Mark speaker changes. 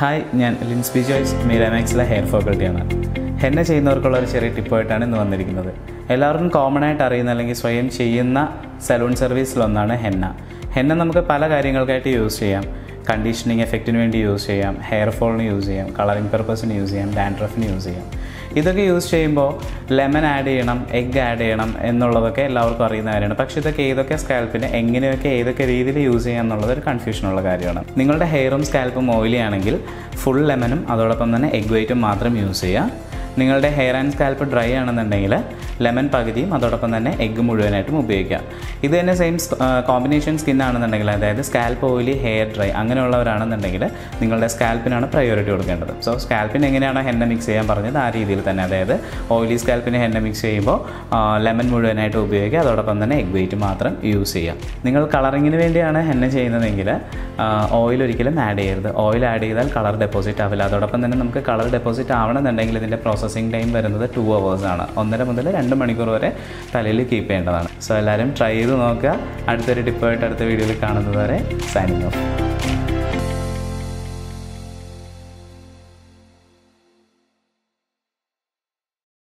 Speaker 1: hi ഞാൻ Lins B Joyce മീരാമാക്സിലെ hair ഫാക്കൽറ്റിയാണ് ഹെന്ന ചെയ്യുന്നവർക്കുള്ള ഒരു ചെറിയ ടിപ്പായിട്ടാണ് ഇന്ന് വന്നിരിക്കുന്നത് എല്ലാവർക്കും കോമൺ ആയിട്ട് അറിയുന്ന അല്ലെങ്കിൽ സ്വയം ചെയ്യുന്ന സലൂൺ സർവീസിലൊന്നാണ് ഹെന്ന ഹെന്ന നമുക്ക് പല കാര്യങ്ങൾക്കായിട്ട് യൂസ് ചെയ്യാം കണ്ടീഷനിങ് എഫക്റ്റിന് വേണ്ടി യൂസ് ചെയ്യാം ഹെയർ ഫോളിന് യൂസ് ചെയ്യാം കളറിംഗ് പർപ്പസിന് യൂസ് ചെയ്യാം ഡാൻഡ്രഫിന് യൂസ് ചെയ്യാം ഇതൊക്കെ യൂസ് ചെയ്യുമ്പോൾ ലെമൺ ആഡ് ചെയ്യണം എഗ് ആഡ് ചെയ്യണം എന്നുള്ളതൊക്കെ എല്ലാവർക്കും അറിയുന്ന കാര്യമാണ് പക്ഷേ ഇതൊക്കെ ഏതൊക്കെ സ്കാൽപ്പിന് എങ്ങനെയൊക്കെ ഏതൊക്കെ രീതിയിൽ യൂസ് ചെയ്യാം എന്നുള്ളത് ഒരു കൺഫ്യൂഷനുള്ള കാര്യമാണ് നിങ്ങളുടെ ഹെയറും സ്കാൽപ്പും ഓയിലി ആണെങ്കിൽ ഫുൾ ലെമനും അതോടൊപ്പം തന്നെ എഗ് വൈറ്റും മാത്രം യൂസ് ചെയ്യുക നിങ്ങളുടെ ഹെയർ ആൻഡ് സ്കാൽപ്പ് ഡ്രൈ ആണെന്നുണ്ടെങ്കിൽ ലെമൺ പകുതിയും അതോടൊപ്പം തന്നെ എഗ്ഗ് മുഴുവനായിട്ടും ഉപയോഗിക്കാം ഇത് തന്നെ സെയിം കോമ്പിനേഷൻ സ്കിൻ ആണെന്നുണ്ടെങ്കിൽ അതായത് സ്കാൽപ്പ് ഓയിലി ഹെയർ ഡ്രൈ അങ്ങനെയുള്ളവരാണെന്നുണ്ടെങ്കിൽ നിങ്ങളുടെ സ്കാൽപ്പിനാണ് പ്രയോറിറ്റി കൊടുക്കേണ്ടത് സോ സ്കാൽപ്പിന് എങ്ങനെയാണോ ഹെന്ന മിക്സ് ചെയ്യാൻ പറഞ്ഞത് ആ രീതിയിൽ തന്നെ അതായത് ഓയിലി സ്കാൽപ്പിന് ഹെന്ന മിക്സ് ചെയ്യുമ്പോൾ ലെമൺ മുഴുവനായിട്ട് ഉപയോഗിക്കുക അതോടൊപ്പം തന്നെ എഗ് വെയിറ്റ് മാത്രം യൂസ് ചെയ്യുക നിങ്ങൾ കളറിങ്ങിന് വേണ്ടിയാണ് ഹെന്ന ചെയ്യുന്നതെങ്കിൽ ഓയിൽ ഒരിക്കലും ആഡ് ചെയ്യരുത് ഓയിൽ ആഡ് ചെയ്താൽ കളർ ഡെപ്പോസിറ്റ് ആവില്ല അതോടൊപ്പം തന്നെ നമുക്ക് കളർ ഡെപ്പോസിറ്റ് ആവണമെന്നുണ്ടെങ്കിൽ ഇതിൻ്റെ പ്രോസസ്സിംഗ് ടൈം വരുന്നത് ടു ആണ് ഒന്നര മുതൽ രണ്ട് മണിക്കൂർ വരെ തലയിൽ കീപ്പ് ചെയ്യേണ്ടതാണ് സോ എല്ലാവരും ട്രൈ ചെയ്ത് നോക്കുക അടുത്തൊരു ടിപ്പായിട്ട് അടുത്ത വീഡിയോയിൽ കാണുന്നത് വരെ സൈനിങ് ഓഫ്